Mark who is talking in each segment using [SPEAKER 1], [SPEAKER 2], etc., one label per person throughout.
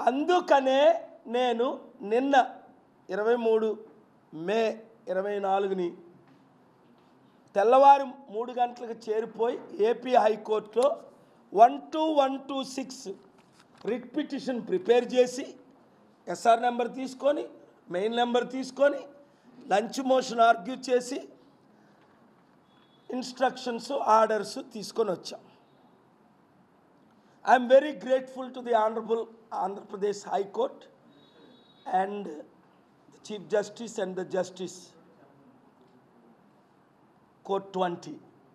[SPEAKER 1] అందుకనే నేను నిన్న ఇరవై మూడు మే ఇరవై నాలుగుని తెల్లవారు మూడు గంటలకు చేరిపోయి ఏపీ హైకోర్టులో one two one two six writ petition prepare చేసి ఎస్ఆర్ నెంబర్ తీసుకొని మెయిన్ నెంబర్ తీసుకొని లంచ్ మోషన్ ఆర్గ్యూ చేసి ఇన్స్ట్రక్షన్స్ ఆర్డర్స్ తీసుకొని వచ్చాం I'm very grateful to the honourable Andhra Pradesh high court and the chief justice and the justice court twenty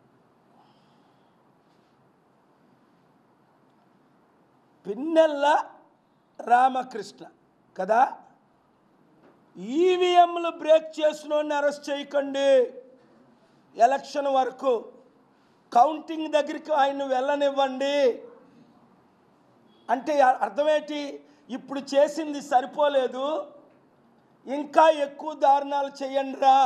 [SPEAKER 1] Pinnelli Ramakrishna కదా ఈవీఎంలు break చేసిన arrest చేయకండి ఎలక్షన్ వరకు కౌంటింగ్ దగ్గరికి ఆయన వెళ్ళనివ్వండి అంటే అ- అర్థమేంటి ఇప్పుడు చేసింది సరిపోలేదు ఇంకా ఎక్కువ దారుణాలు చేయండి రా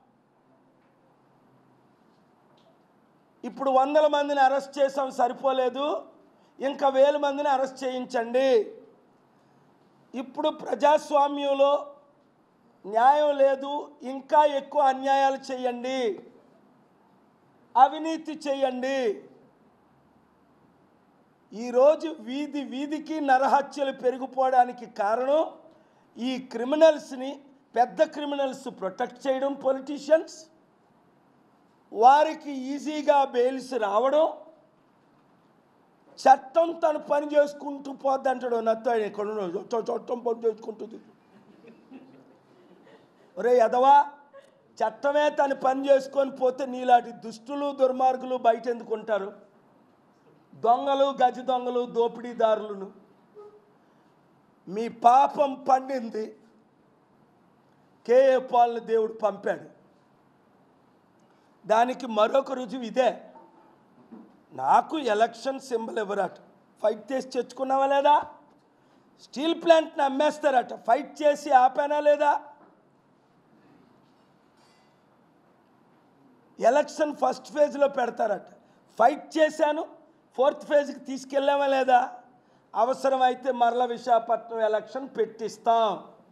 [SPEAKER 1] ఇప్పుడు వందల మందిని అరెస్ట్ చేసాం సరిపోలేదు ఇంకా వేల మందిని అరెస్ట్ చేయించండి ఇప్పుడు ప్రజాస్వామ్యంలో న్యాయం లేదు ఇంకా ఎక్కువ అన్యాయాలు చేయండి అవినీతి చేయండి ఈరోజు వీధి వీధికి నరహత్యలు పెరిగిపోవడానికి కారణం ఈ క్రిమినల్స్ని పెద్ద క్రిమినల్స్ ప్రొటెక్ట్ చేయడం పొలిటీషియన్స్ వారికి ఈజీగా బెయిల్స్ రావడం చట్టం తన పని చేసుకుంటూ పోద్ది అంటాడు నత్త ఇక్కడ ఉన్నాడు. చట్టం- చట్టం పని చేసుకుంటుంది ఒరే ఎదవా చట్టమే తన పని చేసుకొని పోతే నీలాంటి దుష్టులు దుర్మార్గులు బయట ఎందుకు ఉంటారు దొంగలు గజ దొంగలు దోపిడీదారులను మీ పాపం పండింది కేఏ పాల్ని దేవుడు పంపాడు దానికి మరొక రుజువు ఇదే నాకు ఎలక్షన్ సింబల్ ఎవరట ఫైట్ చేసి తెచ్చుకున్నావా లేదా స్టీల్ ప్లాంట్ని అమ్మేస్తారట ఫైట్ చేసి ఆపానా లేదా ఎలక్షన్ ఫస్ట్ ఫేజ్లో పెడతారట ఫైట్ చేశాను ఫోర్త్ ఫేజ్కి తీసుకెళ్ళామా లేదా అవసరమైతే మరల విశాఖపట్నం ఎలక్షన్ పెట్టిస్తాం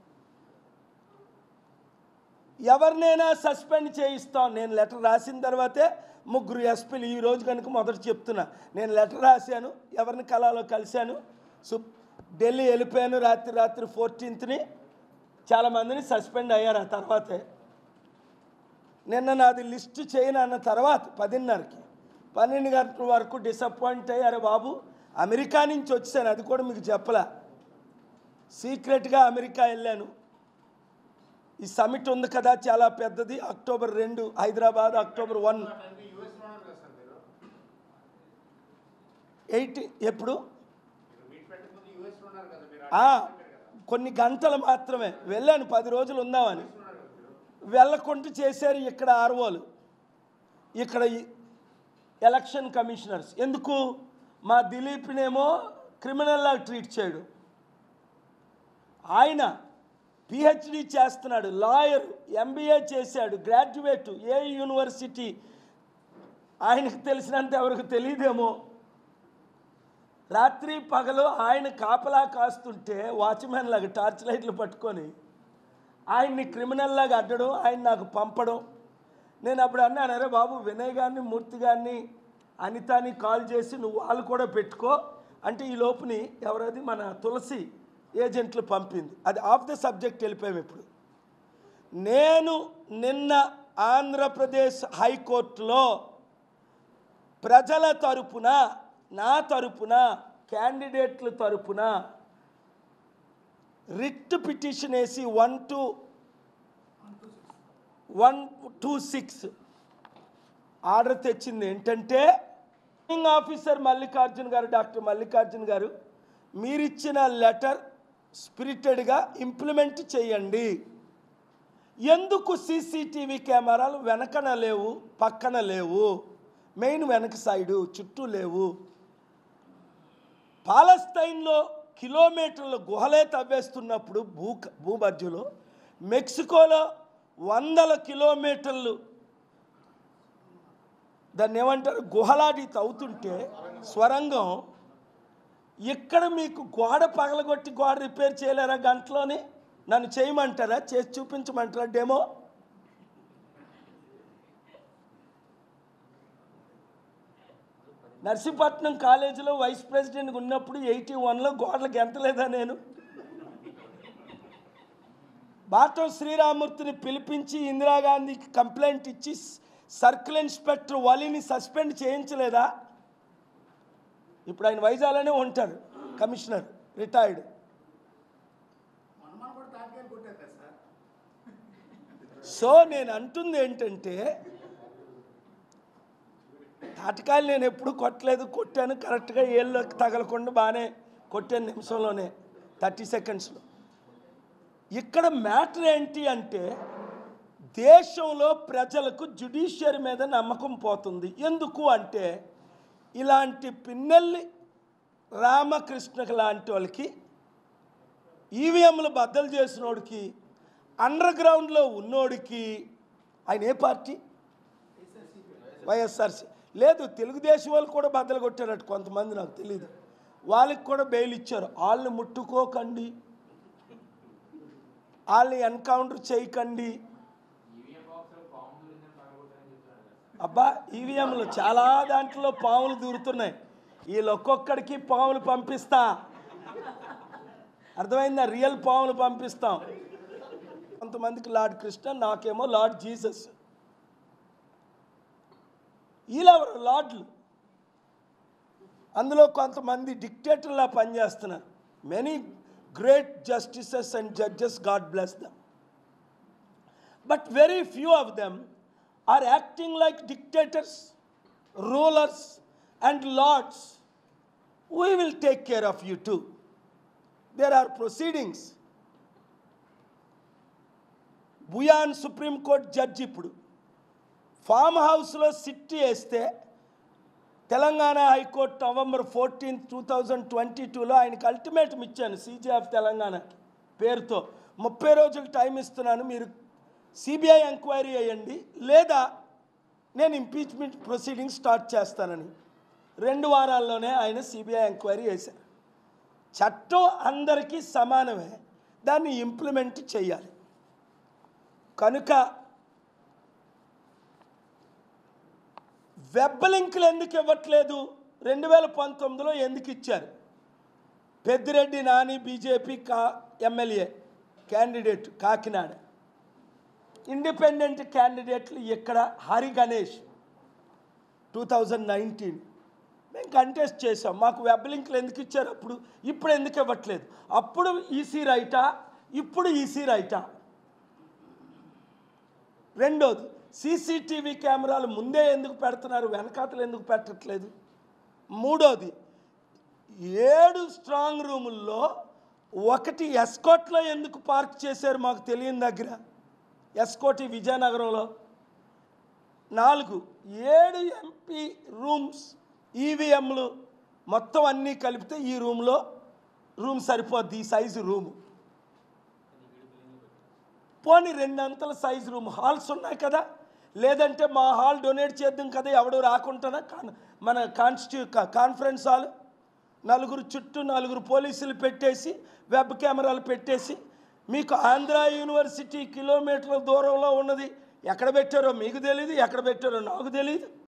[SPEAKER 1] ఎవరినైనా సస్పెండ్ చేయిస్తాం నేను లెటర్ రాసిన తర్వాతే ముగ్గురు ఎస్పీలు ఈ రోజు కనుక మొదట చెప్తున్నా నేను లెటర్ రాశాను ఎవరిని కళలో కలిశాను సు ఢిల్లీ వెళ్ళిపోయాను రాత్రి రాత్రి ఫోర్టీన్త్ని చాలామందిని సస్పెండ్ అయ్యారు ఆ తర్వాతే నిన్న నాది లిస్ట్ చేయను అన్న తర్వాత పదిన్నరకి పన్నెండు గంటల వరకు డిసప్పాయింట్ అయ్యి అరే బాబు అమెరికా నుంచి వచ్చాను అది కూడా మీకు చెప్పలా సీక్రెట్గా అమెరికా వెళ్ళాను ఈ సమిట్ ఉంది కదా చాలా పెద్దది అక్టోబర్ రెండు హైదరాబాద్ అక్టోబర్ వన్ ఎయిట్ ఎప్పుడు ఆ, కొన్ని గంటలు మాత్రమే వెళ్ళాను పది రోజులు ఉందామని వెళ్ళకుండా చేశారు ఇక్కడ ఆర్ఓలు ఇక్కడ ఈ ఎలక్షన్ కమిషనర్స్ ఎందుకు మా దిలీప్నేమో క్రిమినల్లా ట్రీట్ చేయడు ఆయన పిహెచ్డి చేస్తున్నాడు లాయర్ ఎంబీఏ చేశాడు గ్రాడ్యుయేట్ ఏ యూనివర్సిటీ ఆయనకు తెలిసినంత ఎవరికి తెలియదేమో రాత్రి పగలు ఆయన కాపలా కాస్తుంటే వాచ్మెన్ లాగా టార్చ్ లైట్లు పట్టుకొని ఆయన్ని క్రిమినల్ లాగా అడ్డడం ఆయన నాకు పంపడం నేను అప్పుడు అన్నాను అరే బాబు వినయ్ గారిని మూర్తి గారిని అనితాని కాల్ చేసి నువ్వు వాళ్ళు కూడా పెట్టుకో అంటే ఈ లోపుని ఎవరది మన తులసి ఏజెంట్లు పంపింది అది ఆఫ్ ద సబ్జెక్ట్ వెళ్ళిపోయాం ఇప్పుడు నేను నిన్న ఆంధ్రప్రదేశ్ హైకోర్టులో ప్రజల తరపున నా తరపున క్యాండిడేట్ల తరపున రిట్ పిటిషన్ వేసి one two one two six order తెచ్చింది ఏంటంటే రిటర్నింగ్ ఆఫీసర్ మల్లికార్జున్ గారు డాక్టర్ మల్లికార్జున్ గారు మీరిచ్చిన లెటర్ స్పిరిటెడ్గా ఇంప్లిమెంట్ చేయండి ఎందుకు సీసీటీవీ కెమెరాలు వెనకన లేవు పక్కన లేవు మెయిన్ వెనక సైడు చుట్టూ లేవు పాలస్తైన్లో కిలోమీటర్ల గుహలే తవ్వేస్తున్నప్పుడు భూ భూమధ్యలో మెక్సికోలో వందల కిలోమీటర్లు దాన్ని ఏమంటారు గుహలాడి తవ్వుతుంటే స్వరంగం ఇక్కడ మీకు గోడ పగలగొట్టి గోడ రిపేర్ చేయలేరా గంటలోని నన్ను చేయమంటారా చేసి చూపించమంటారా డెమో నర్సీపట్నం కాలేజీలో వైస్ ప్రెసిడెంట్ ఉన్నప్పుడు ఎయిటీ వన్లో గోడలకు ఎంతలేదా నేను బాటం శ్రీరామూర్తిని పిలిపించి ఇందిరాగాంధీకి కంప్లైంట్ ఇచ్చి సర్కిల్ ఇన్స్పెక్టర్ వలిని సస్పెండ్ చేయించలేదా ఇప్పుడు ఆయన వైజాగ్లోనే ఉంటారు కమిషనర్ రిటైర్డ్
[SPEAKER 2] మనమని కూడా తాటికాయలు కొట్టారు కదా సార్
[SPEAKER 1] సో నేను అంటుంది ఏంటంటే తాటకాయలు నేను ఎప్పుడు కొట్టలేదు కొట్టాను కరెక్ట్గా ఏళ్ళకి తగలకుండా బాగానే కొట్టాను నిమిషంలోనే థర్టీ సెకండ్స్లో ఇక్కడ మ్యాటర్ ఏంటి అంటే దేశంలో ప్రజలకు జుడిషియరీ మీద నమ్మకం పోతుంది ఎందుకు అంటే ఇలాంటి పిన్నెల్లి రామకృష్ణకు లాంటి వాళ్ళకి ఈవీఎంలు బద్దలు చేసినోడికి అండర్ గ్రౌండ్లో ఉన్నోడికి ఆయన ఏ పార్టీ వైఎస్ఆర్సీ లేదు తెలుగుదేశం వాళ్ళు కూడా బద్దలు కొట్టారట కొంతమంది నాకు తెలియదు వాళ్ళకి కూడా బెయిల్ ఇచ్చారు వాళ్ళని ముట్టుకోకండి వాళ్ళని ఎన్కౌంటర్ చేయకండి అబ్బా ఈవీఎంలు చాలా దాంట్లో పాములు దూరుతున్నాయి వీళ్ళు ఒక్కొక్కడికి పాములు పంపిస్తా అర్థమైందా రియల్ పాములు పంపిస్తాం కొంతమందికి లార్డ్ కృష్ణ నాకేమో లార్డ్ జీసస్ వీళ్ళెవరు లార్డ్లు అందులో కొంతమంది డిక్టేటర్లా పనిచేస్తున్నారు many great justices and judges God bless them but very few of them are acting like dictators rulers and lords we will take care of you too there are proceedings Bhuyan supreme court judge ఇప్పుడు farm హౌస్లో సిట్టి వేస్తే Telangana high court November fourteen two thousand twenty టూలో ఆయనకి ultimatum ఇచ్చాను CG of Telangana పేరుతో ముప్పై రోజులు టైం ఇస్తున్నాను మీరు సిబిఐ ఎంక్వైరీ చేయండి లేదా నేను ఇంపీచ్మెంట్ ప్రొసీడింగ్ స్టార్ట్ చేస్తానని రెండు వారాల్లోనే ఆయన సిబిఐ ఎంక్వైరీ చేశారు చట్టం అందరికీ సమానమే దాన్ని ఇంప్లిమెంట్ చేయాలి కనుక వెబ్ లింకులు ఎందుకు ఇవ్వట్లేదు రెండు వేల పంతొమ్మిదిలో ఎందుకు ఇచ్చారు పెద్దిరెడ్డి నాని బీజేపీ కా ఎమ్మెల్యే క్యాండిడేట్ కాకినాడ ఇండిపెండెంట్ క్యాండిడేట్లు ఇక్కడ Hari Ganesh two thousand nineteen మేము కంటెస్ట్ చేసాం మాకు వెబ్ లింక్లు ఎందుకు ఇచ్చారు అప్పుడు ఇప్పుడు ఎందుకు ఇవ్వట్లేదు అప్పుడు ఈసీ రైటా ఇప్పుడు ఈసీ రైటా రెండోది సీసీటీవీ కెమెరాలు ముందే ఎందుకు పెడుతున్నారు వెనకాతలు ఎందుకు పెట్టట్లేదు మూడోది ఏడు స్ట్రాంగ్ రూముల్లో ఒకటి ఎస్కోట్లో ఎందుకు పార్క్ చేశారు మాకు తెలియని దగ్గర ఎస్కోటి విజయనగరంలో నాలుగు ఏడు ఎంపీ రూమ్స్ ఈవీఎంలు మొత్తం అన్నీ కలిపితే ఈ రూమ్లో రూమ్ సరిపోద్ది ఈ సైజు రూము పోనీ రెండంతల సైజు రూమ్ హాల్స్ ఉన్నాయి కదా లేదంటే మా హాల్ డొనేట్ చేద్దాం కదా ఎవడు రాకుంటానా కాన్ మన కాన్స్టి కాన్ఫరెన్స్ హాల్ నలుగురు చుట్టూ నలుగురు పోలీసులు పెట్టేసి వెబ్ కెమెరాలు పెట్టేసి మీకు ఆంధ్ర యూనివర్సిటీ కిలోమీటర్ల దూరంలో ఉన్నది ఎక్కడ పెట్టారో మీకు తెలియదు ఎక్కడ పెట్టారో నాకు తెలియదు